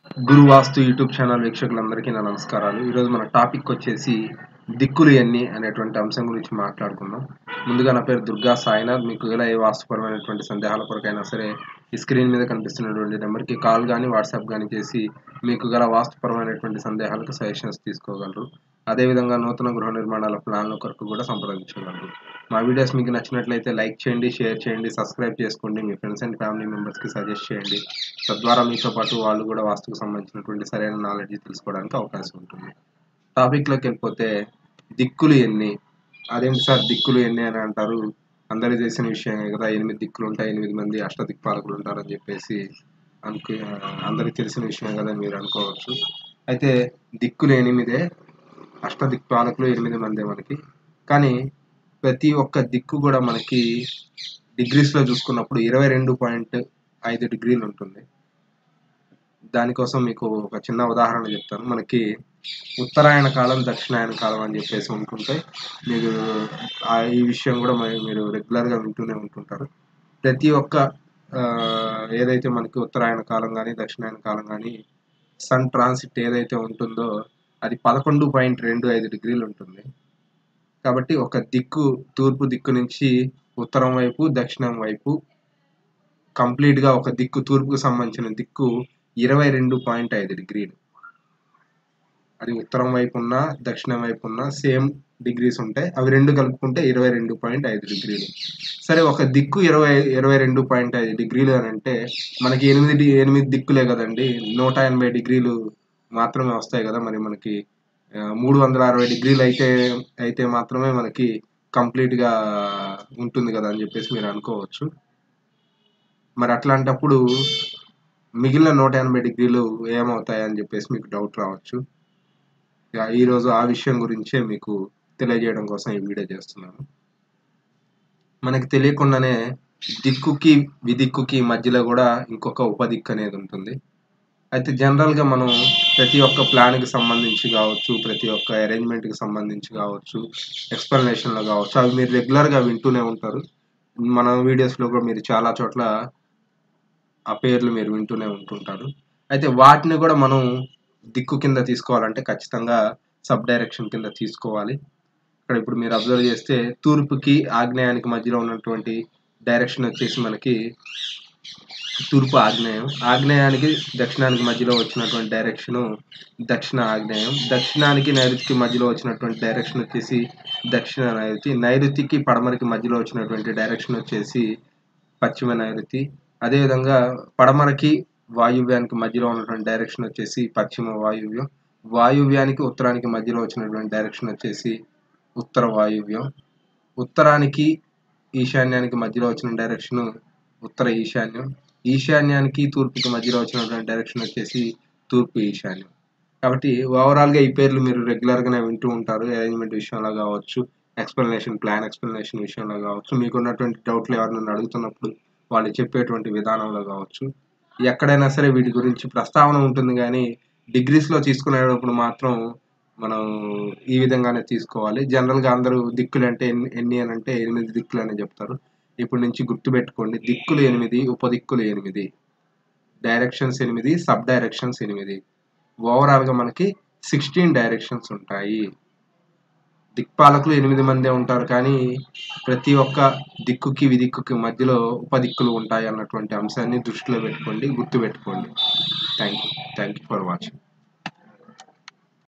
గురు వాస్తు YouTube channel వీక్షకులందరికీ నా నమస్కారాలు ఈరోజు మన టాపిక్ వచ్చేసి దిక్కులు ఎన్ని అనేటువంటి అంశం గురించి మాట్లాడుకుందాం ముందుగా నా పేరు దుర్గా సాయినాథ్ మీకు ఇలా ఏ వాస్తుపరమైనటువంటి సందేహాల కొరకైనా సరే ఈ స్క్రీన్ మీద కనిపిస్తున్నటువంటి నెంబర్కి కాల్ కానీ వాట్సాప్ కానీ చేసి మీకు గల వాస్తుపరమైనటువంటి సందేహాలకు సజెషన్స్ తీసుకోగలరు అదేవిధంగా నూతన గృహ నిర్మాణాల ప్లాన్ల కొరకు కూడా సంప్రదించగలరు మా వీడియోస్ మీకు నచ్చినట్లయితే లైక్ చేయండి షేర్ చేయండి సబ్స్క్రైబ్ చేసుకోండి మీ ఫ్రెండ్స్ అండ్ ఫ్యామిలీ మెంబర్స్కి సజెస్ట్ చేయండి తద్వారా మీతో పాటు వాళ్ళు కూడా వాస్తుకు సంబంధించినటువంటి సరైన నాలెడ్జ్ తెలుసుకోవడానికి అవకాశం ఉంటుంది టాపిక్లోకి వెళ్ళిపోతే దిక్కులు ఎన్ని అదేంటి సార్ దిక్కులు ఎన్ని అని అంటారు అందరూ చేసిన విషయమే కదా ఎనిమిది దిక్కులు ఉంటాయి ఎనిమిది మంది అష్ట దిక్పాలకులు ఉంటారని చెప్పేసి అనుకు అందరికి తెలిసిన విషయమే కదా మీరు అనుకోవచ్చు అయితే దిక్కులు ఎనిమిదే అష్ట దిక్పాలకులు ఎనిమిది మందే మనకి కానీ ప్రతి ఒక్క దిక్కు కూడా మనకి డిగ్రీస్లో చూసుకున్నప్పుడు ఇరవై రెండు పాయింట్ ఐదు డిగ్రీలు ఉంటుంది దానికోసం మీకు ఒక చిన్న ఉదాహరణ చెప్తాను మనకి ఉత్తరాయణ కాలం దక్షిణాయన కాలం అని చెప్పేసి ఉంటుంటే మీరు ఆ ఈ విషయం కూడా మరి మీరు రెగ్యులర్గా వింటూనే ఉంటుంటారు ప్రతి ఒక్క ఆ, ఏదైతే మనకి ఉత్తరాయణ కాలం కానీ దక్షిణాయన కాలం కానీ సన్ ట్రాన్సిట్ ఏదైతే ఉంటుందో అది పదకొండు పాయింట్ రెండు ఐదు డిగ్రీలు ఉంటుంది కాబట్టి ఒక దిక్కు తూర్పు దిక్కు నుంచి ఉత్తరం వైపు దక్షిణం వైపు కంప్లీట్గా ఒక దిక్కు తూర్పుకు సంబంధించిన దిక్కు ఇరవై రెండు పాయింట్ ఐదు డిగ్రీలు అది ఉత్తరం వైపు ఉన్న దక్షిణం వైపు ఉన్న సేమ్ డిగ్రీస్ ఉంటాయి అవి రెండు కలుపుకుంటే ఇరవై రెండు పాయింట్ ఐదు డిగ్రీలు సరే ఒక దిక్కు ఇరవై ఇరవై రెండు పాయింట్ ఐదు డిగ్రీలు అని అంటే మనకి ఎనిమిది డి- ఎనిమిది దిక్కులే కదండి నూట ఎనభై డిగ్రీలు మాత్రమే వస్తాయి కదా మరి మనకి ఆ, మూడు వందల అరవై డిగ్రీలు అయితే అయితే మాత్రమే మనకి కంప్లీట్గా ఉంటుంది కదా అని చెప్పేసి మీరు అనుకోవచ్చు మరి అట్లాంటప్పుడు మిగిలిన నూట ఎనభై డిగ్రీలు ఏమవుతాయి అని చెప్పేసి మీకు డౌట్ రావచ్చు ఇక ఈరోజు ఆ విషయం గురించే మీకు తెలియజేయడం కోసం ఈ వీడియో చేస్తున్నాను మనకి తెలియకుండానే దిక్కుకి విదిక్కుకి మధ్యలో కూడా ఇంకొక ఉపదిక్కు అనేది ఉంటుంది అయితే జనరల్గా మనం ప్రతి ఒక్క ప్లాన్కి సంబంధించి కావచ్చు ప్రతి ఒక్క అరేంజ్మెంట్కి సంబంధించి కావచ్చు ఎక్స్ప్లెనేషన్లో కావచ్చు అవి మీరు రెగ్యులర్గా వింటూనే ఉంటారు మన వీడియోస్లో కూడా మీరు చాలా చోట్ల ఆ పేర్లు మీరు వింటూనే ఉంటుంటారు అయితే వాటిని కూడా మనం దిక్కు కింద తీసుకోవాలంటే ఖచ్చితంగా సబ్ డైరెక్షన్ కింద తీసుకోవాలి ఇక్కడ ఇప్పుడు మీరు అబ్జర్వ్ చేస్తే తూర్పుకి ఆగ్నేయానికి మధ్యలో ఉన్నటువంటి డైరెక్షన్ వచ్చేసి మనకి తూర్పు ఆగ్నేయం ఆగ్నేయానికి దక్షిణానికి మధ్యలో వచ్చినటువంటి డైరెక్షను దక్షిణ ఆగ్నేయం దక్షిణానికి నైరుతికి మధ్యలో వచ్చినటువంటి డైరెక్షన్ వచ్చేసి దక్షిణ నైరుతి నైరుతికి పడమరకి మధ్యలో వచ్చినటువంటి డైరెక్షన్ వచ్చేసి పశ్చిమ నైరుతి అదేవిధంగా పడమరకి వాయువ్యానికి మధ్యలో ఉన్నటువంటి డైరెక్షన్ వచ్చేసి పశ్చిమ వాయువ్యం వాయువ్యానికి ఉత్తరానికి మధ్యలో వచ్చినటువంటి డైరెక్షన్ వచ్చేసి ఉత్తర వాయువ్యం ఉత్తరానికి ఈశాన్యానికి మధ్యలో వచ్చిన డైరెక్షన్ ఉత్తర ఈశాన్యం ఈశాన్యానికి తూర్పుకి మధ్యలో వచ్చినటువంటి డైరెక్షన్ వచ్చేసి తూర్పు ఈశాన్యం కాబట్టి ఓవరాల్గా ఈ పేర్లు మీరు రెగ్యులర్గానే వింటూ ఉంటారు అరేంజ్మెంట్ విషయంలో కావచ్చు ఎక్స్ప్లెనేషన్ ప్లాన్ ఎక్స్ప్లెనేషన్ విషయంలో కావచ్చు మీకు ఉన్నటువంటి డౌట్లు ఎవరినైనా అడుగుతున్నప్పుడు వాళ్ళు చెప్పేటువంటి విధానంలో కావచ్చు ఎక్కడైనా సరే వీటి గురించి ప్రస్తావన ఉంటుంది కానీ డిగ్రీస్లో తీసుకునేటప్పుడు మాత్రం మనం ఈ విధంగానే తీసుకోవాలి జనరల్గా అందరూ దిక్కులు అంటే ఎన్ని ఎన్ని అని అంటే ఎనిమిది దిక్కులు అని చెప్తారు ఇప్పుడు నుంచి గుర్తుపెట్టుకోండి దిక్కులు ఎనిమిది ఉపదిక్కులు ఎనిమిది డైరెక్షన్స్ ఎనిమిది సబ్ డైరెక్షన్స్ ఎనిమిది ఓవరాల్గా మనకి సిక్స్టీన్ డైరెక్షన్స్ ఉంటాయి దిక్పాలకులు ఎనిమిది మందే ఉంటారు కానీ ప్రతి ఒక్క దిక్కుకి విదిక్కుకి మధ్యలో ఉపదిక్కులు ఉంటాయి అన్నటువంటి అంశాన్ని దృష్టిలో పెట్టుకోండి గుర్తుపెట్టుకోండి thank you thank you for watching